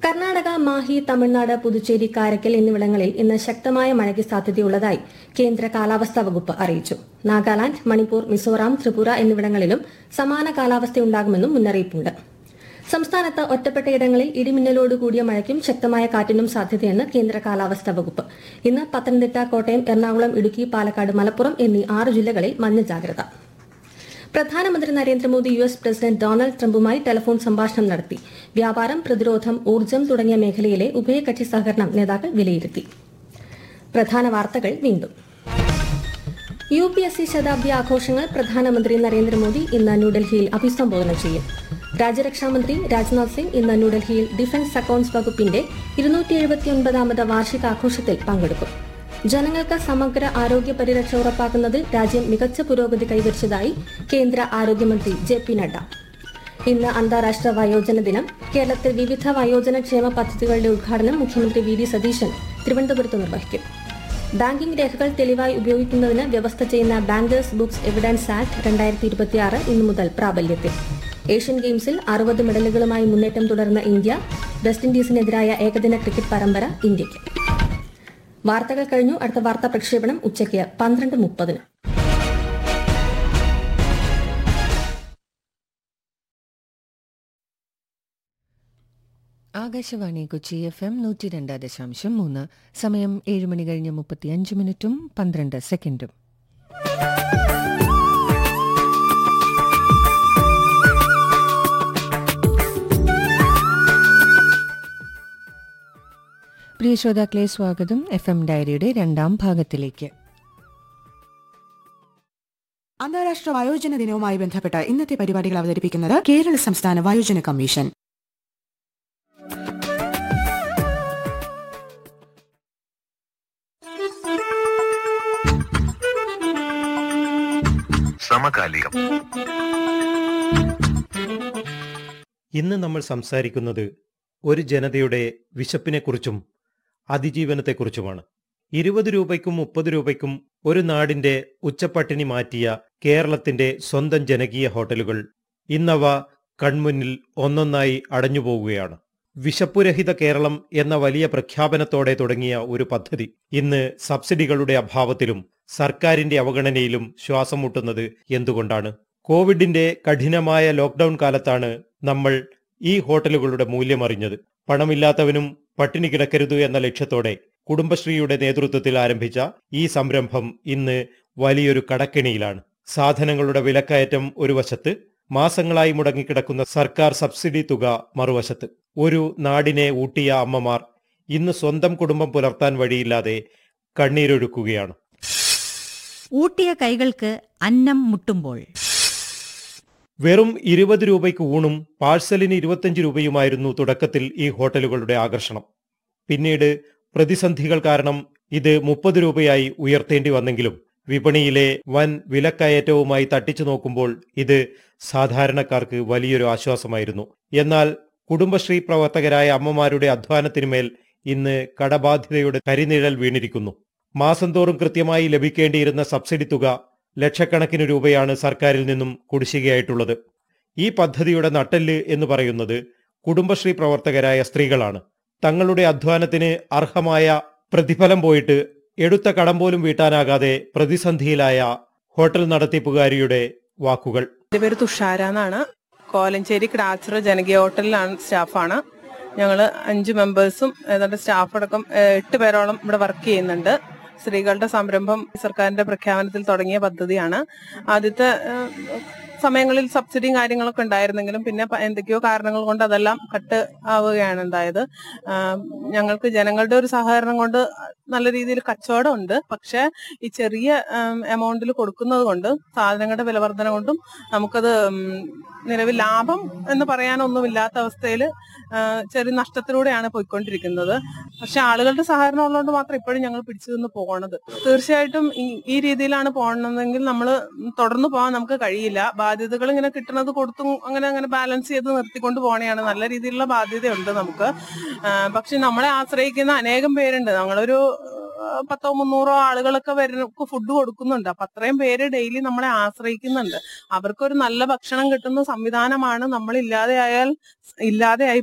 കർണാടക മാഹി തമിഴ്നാട് പുതുച്ചേരി കാരക്കൽ എന്നിവിടങ്ങളിൽ ഇന്ന് ശക്തമായ മഴയ്ക്ക് സാധ്യതയുള്ളതായി കേന്ദ്ര കാലാവസ്ഥാ വകുപ്പ് അറിയിച്ചു നാഗാലാന്റ് മണിപ്പൂർ മിസോറാം ത്രിപുര എന്നിവിടങ്ങളിലും സമാന കാലാവസ്ഥയുണ്ടാകുമെന്നും മുന്നറിയിപ്പുണ്ട് സംസ്ഥാനത്ത് ഒറ്റപ്പെട്ടയിടങ്ങളിൽ ഇടിമിന്നലോട് കൂടിയ മഴയ്ക്കും ശക്തമായ കാറ്റിനും സാധ്യതയെന്ന് കേന്ദ്ര കാലാവസ്ഥാ വകുപ്പ് ഇന്ന് പത്തനംതിട്ട കോട്ടയം എറണാകുളം ഇടുക്കി പാലക്കാട് മലപ്പുറം എന്നീ ആറ് ജില്ലകളിൽ മഞ്ഞ ജാഗ്രത പ്രധാനമന്ത്രി Narendra Modi U S president Donald ട്രംപുമായി ടെലിഫോൺ സംഭാഷണം നടത്തി വ്യാപാരം പ്രതിരോധം ഊർജ്ജം തുടങ്ങിയ മേഖലയിലെ ഉഭയകക്ഷി സഹകരണം നേതാക്കൾ വിലയിരുത്തി പ്രധാന വാർത്തകൾ വീണ്ടും യു പി എസ് സി ശതാബ്ദി ആഘോഷങ്ങൾ പ്രധാനമന്ത്രി നരേന്ദ്രമോദി ഇന്ന് ന്യൂഡൽഹിയിൽ അഭിസംബോധന ചെയ്യും രാജ്യരക്ഷാമന്ത്രി രാജ്നാഥ് സിംഗ് ഇന്ന് ന്യൂഡൽഹിയിൽ ഡിഫൻസ് അക്കൌണ്ട്സ് വകുപ്പിന്റെ ഇരുന്നൂറ്റി എഴുപത്തിയൊൻപതാമത് വാർഷികാഘോഷത്തിൽ പങ്കെടുക്കും ജനങ്ങൾക്ക് സമഗ്ര ആരോഗ്യ പരിരക്ഷ ഉറപ്പാക്കുന്നതിൽ രാജ്യം മികച്ച പുരോഗതി കൈവരിച്ചതായി കേന്ദ്ര ആരോഗ്യമന്ത്രി ജെ പി നഡ്ഡ ഇന്ന് അന്താരാഷ്ട്ര വയോജന ദിനം കേരളത്തിൽ വിവിധ വയോജന ക്ഷേമ പദ്ധതികളുടെ ഉദ്ഘാടനം മുഖ്യമന്ത്രി വി ഡി സതീശൻ തിരുവനന്തപുരത്ത് നിർവഹിക്കും ബാങ്കിംഗ് രേഖകൾ തെളിവായി ഉപയോഗിക്കുന്നതിന് വ്യവസ്ഥ ചെയ്യുന്ന ബാങ്കേഴ്സ് ബുക്സ് എവിഡൻസ് ആക്ട് രണ്ടായിരത്തി ഇരുപത്തിയാറ് ഇന്നു മുതൽ പ്രാബല്യത്തിൽ ഏഷ്യൻ ഗെയിംസിൽ അറുപത് മെഡലുകളുമായി മുന്നേറ്റം തുടർന്ന ഇന്ത്യ വെസ്റ്റ് ഇൻഡീസിനെതിരായ ഏകദിന ക്രിക്കറ്റ് പരമ്പര ഇന്ത്യയ്ക്ക് വാർത്തകൾ കഴിഞ്ഞു അടുത്ത വാർത്താ പ്രക്ഷേപണം ഉച്ചയ്ക്ക് പന്ത്രണ്ട് മുപ്പതിന് ആകാശവാണി കൊച്ചി എഫ് എം നൂറ്റി രണ്ട് ദശാംശം മൂന്ന് സമയം ഏഴ് മണി കഴിഞ്ഞ് മുപ്പത്തിയഞ്ച് മിനിറ്റും പന്ത്രണ്ട് സെക്കൻഡും പ്രിയ ശ്രോതാക്കളെ സ്വാഗതം എഫ് എം ഡയറിയുടെ രണ്ടാം ഭാഗത്തിലേക്ക് അന്താരാഷ്ട്ര വയോജന ദിനവുമായി ബന്ധപ്പെട്ട് ഇന്നത്തെ പരിപാടികൾ അവതരിപ്പിക്കുന്നത് കേരള സംസ്ഥാന വയോജന കമ്മീഷൻ സമകാലികം ഇന്ന് നമ്മൾ സംസാരിക്കുന്നത് ഒരു ജനതയുടെ വിശപ്പിനെക്കുറിച്ചും അതിജീവനത്തെക്കുറിച്ചുമാണ് ഇരുപത് രൂപയ്ക്കും മുപ്പത് രൂപയ്ക്കും ഒരു നാടിന്റെ ഉച്ചപ്പട്ടിണി മാറ്റിയ കേരളത്തിന്റെ സ്വന്തം ജനകീയ ഹോട്ടലുകൾ ഇന്നവ കൺമുന്നിൽ ഒന്നൊന്നായി അടഞ്ഞുപോകുകയാണ് വിശപ്പുരഹിത കേരളം എന്ന വലിയ പ്രഖ്യാപനത്തോടെ തുടങ്ങിയ ഒരു പദ്ധതി ഇന്ന് സബ്സിഡികളുടെ അഭാവത്തിലും സർക്കാരിന്റെ അവഗണനയിലും ശ്വാസം മുട്ടുന്നത് എന്തുകൊണ്ടാണ് കോവിഡിന്റെ കഠിനമായ ലോക്ക്ഡൌൺ കാലത്താണ് നമ്മൾ ഈ ഹോട്ടലുകളുടെ മൂല്യമറിഞ്ഞത് പണമില്ലാത്തവനും പട്ടിണി കിടക്കരുത് എന്ന ലക്ഷ്യത്തോടെ കുടുംബശ്രീയുടെ നേതൃത്വത്തിൽ ആരംഭിച്ച ഈ സംരംഭം ഇന്ന് വലിയൊരു കടക്കെണിയിലാണ് സാധനങ്ങളുടെ വിലക്കയറ്റം ഒരു വശത്ത് മാസങ്ങളായി മുടങ്ങിക്കിടക്കുന്ന സർക്കാർ സബ്സിഡി തുക മറുവശത്ത് ഒരു നാടിനെ ഊട്ടിയ അമ്മമാർ ഇന്ന് സ്വന്തം കുടുംബം പുലർത്താൻ വഴിയില്ലാതെ കണ്ണീരൊഴുക്കുകയാണ് ഊട്ടിയ കൈകൾക്ക് അന്നം മുട്ടുമ്പോൾ വെറും ഇരുപത് രൂപയ്ക്ക് ഊണും പാഴ്സലിന് ഇരുപത്തഞ്ച് രൂപയുമായിരുന്നു തുടക്കത്തിൽ ഈ ഹോട്ടലുകളുടെ ആകർഷണം പിന്നീട് പ്രതിസന്ധികൾ കാരണം ഇത് മുപ്പത് രൂപയായി ഉയർത്തേണ്ടി വന്നെങ്കിലും വിപണിയിലെ വൻ വിലക്കയറ്റവുമായി തട്ടിച്ചു നോക്കുമ്പോൾ ഇത് സാധാരണക്കാർക്ക് വലിയൊരു ആശ്വാസമായിരുന്നു എന്നാൽ കുടുംബശ്രീ പ്രവർത്തകരായ അമ്മമാരുടെ അധ്വാനത്തിനുമേൽ ഇന്ന് കടബാധ്യതയുടെ കരിനിഴൽ വീണിരിക്കുന്നു മാസം തോറും കൃത്യമായി ലഭിക്കേണ്ടിയിരുന്ന സബ്സിഡി തുക ലക്ഷക്കണക്കിന് രൂപയാണ് സർക്കാരിൽ നിന്നും കുടിശ്ശികയായിട്ടുള്ളത് ഈ പദ്ധതിയുടെ നട്ടെല്ല് എന്ന് പറയുന്നത് കുടുംബശ്രീ പ്രവർത്തകരായ സ്ത്രീകളാണ് തങ്ങളുടെ അധ്വാനത്തിന് അർഹമായ പ്രതിഫലം പോയിട്ട് എടുത്ത കടം പോലും വീട്ടാനാകാതെ പ്രതിസന്ധിയിലായ ഹോട്ടൽ നടത്തിപ്പുകാരിയുടെ വാക്കുകൾ എന്റെ പേര് തുഷാര എന്നാണ് കോലഞ്ചേരി ക്രാച്ചർ ജനകീയ ഹോട്ടലിലാണ് സ്റ്റാഫാണ് ഞങ്ങൾ അഞ്ച് മെമ്പേഴ്സും ഏതാണ്ട് സ്റ്റാഫ് അടക്കം ഏഹ്, എട്ട് പേരോളം ഇവിടെ വർക്ക് ചെയ്യുന്നുണ്ട് സ്ത്രീകളുടെ സംരംഭം സർക്കാരിന്റെ പ്രഖ്യാപനത്തിൽ തുടങ്ങിയ പദ്ധതിയാണ് ആദ്യത്തെ ഏഹ്, സമയങ്ങളിൽ സബ്സിഡിയും കാര്യങ്ങളൊക്കെ ഉണ്ടായിരുന്നെങ്കിലും പിന്നെ പ- എന്തൊക്കെയോ കാരണങ്ങൾ കൊണ്ട് അതെല്ലാം കട്ട് ആവുകയാണ് ഉണ്ടായത് ആഹ്, ഞങ്ങൾക്ക് ജനങ്ങളുടെ ഒരു സഹകരണം കൊണ്ട് നല്ല രീതിയിൽ കച്ചവടം ഉണ്ട് പക്ഷെ ഈ ചെറിയ എമൗണ്ടിൽ കൊടുക്കുന്നത് കൊണ്ട് സാധനങ്ങളുടെ വിലവർധന കൊണ്ടും നമുക്കത് ഉം, നിലവിൽ ലാഭം എന്ന് പറയാനൊന്നുമില്ലാത്ത അവസ്ഥയിൽ ചെറിയ നഷ്ടത്തിലൂടെയാണ് പോയിക്കൊണ്ടിരിക്കുന്നത് പക്ഷെ ആളുകളുടെ സഹകരണം ഉള്ളതുകൊണ്ട് മാത്രം ഇപ്പോഴും ഞങ്ങൾ പിടിച്ചു നിന്ന് പോകണത് തീർച്ചയായിട്ടും ഈ- ഈ രീതിയിലാണ് പോകണമെങ്കിൽ നമ്മൾ തുടർന്ന് പോകാൻ നമുക്ക് കഴിയില്ല ബാധ്യതകൾ ഇങ്ങനെ കിട്ടുന്നത് കൊടുത്തും അങ്ങനെ അങ്ങനെ ബാലൻസ് ചെയ്ത് നിർത്തിക്കൊണ്ട് പോകണെയാണ് നല്ല രീതിയിലുള്ള ബാധ്യതയുണ്ട് നമുക്ക് ആ, പക്ഷെ നമ്മളെ ആശ്രയിക്കുന്ന അനേകം പേരുണ്ട് ഞങ്ങളൊരു ആ, പത്തോ മുന്നൂറോ ആളുകളൊക്കെ വരുന്ന ഫുഡ് കൊടുക്കുന്നുണ്ട് അപ്പൊ അത്രയും പേര് ഡെയിലി നമ്മളെ ആശ്രയിക്കുന്നുണ്ട് അവർക്കൊരു നല്ല ഭക്ഷണം കിട്ടുന്ന സംവിധാനമാണ് നമ്മൾ ഇല്ലാതെയായാൽ ഇല്ലാതെയായി